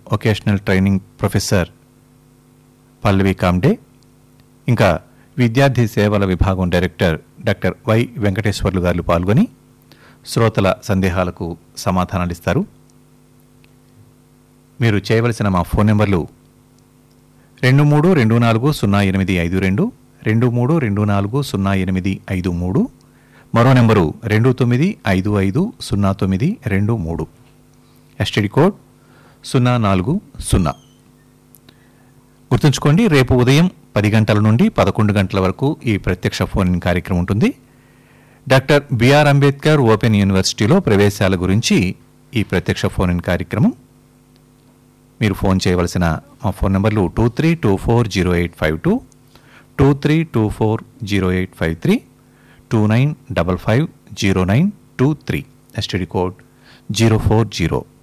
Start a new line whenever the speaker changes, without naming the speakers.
vocational training professor Pallavi Kamde ఇంకా విద్యార్థి సేవల విభాగం డైరెక్టర్ డాక్టర్ వై వెంకటేశ్వర్లు గారు పాల్గొని శ్రోతల సందేహాలకు సమాధానాలు ఇస్తారు మీరు చేయవలసిన మా ఫోన్ నెంబర్లు రెండు మూడు రెండు నాలుగు సున్నా ఎనిమిది ఐదు రెండు రెండు మూడు రెండు నాలుగు సున్నా ఎనిమిది ఐదు మూడు మరో నెంబరు రెండు తొమ్మిది ఐదు ఐదు సున్నా తొమ్మిది రెండు మూడు ఎస్టీడీ కోడ్ సున్నా నాలుగు సున్నా గుర్తుంచుకోండి రేపు ఉదయం పది గంటల నుండి పదకొండు గంటల వరకు ఈ ప్రత్యక్ష ఫోన్ ఇన్ కార్యక్రమం ఉంటుంది డాక్టర్ బిఆర్ అంబేద్కర్ ఓపెన్ యూనివర్సిటీలో ప్రవేశాల గురించి ఈ ప్రత్యక్ష ఫోన్ ఇన్ కార్యక్రమం మీరు ఫోన్ చేయవలసిన మా ఫోన్ నెంబర్లు two three two four zero eight five two two three two four zero eight five three two nine double five zero nine two three STD code zero four zero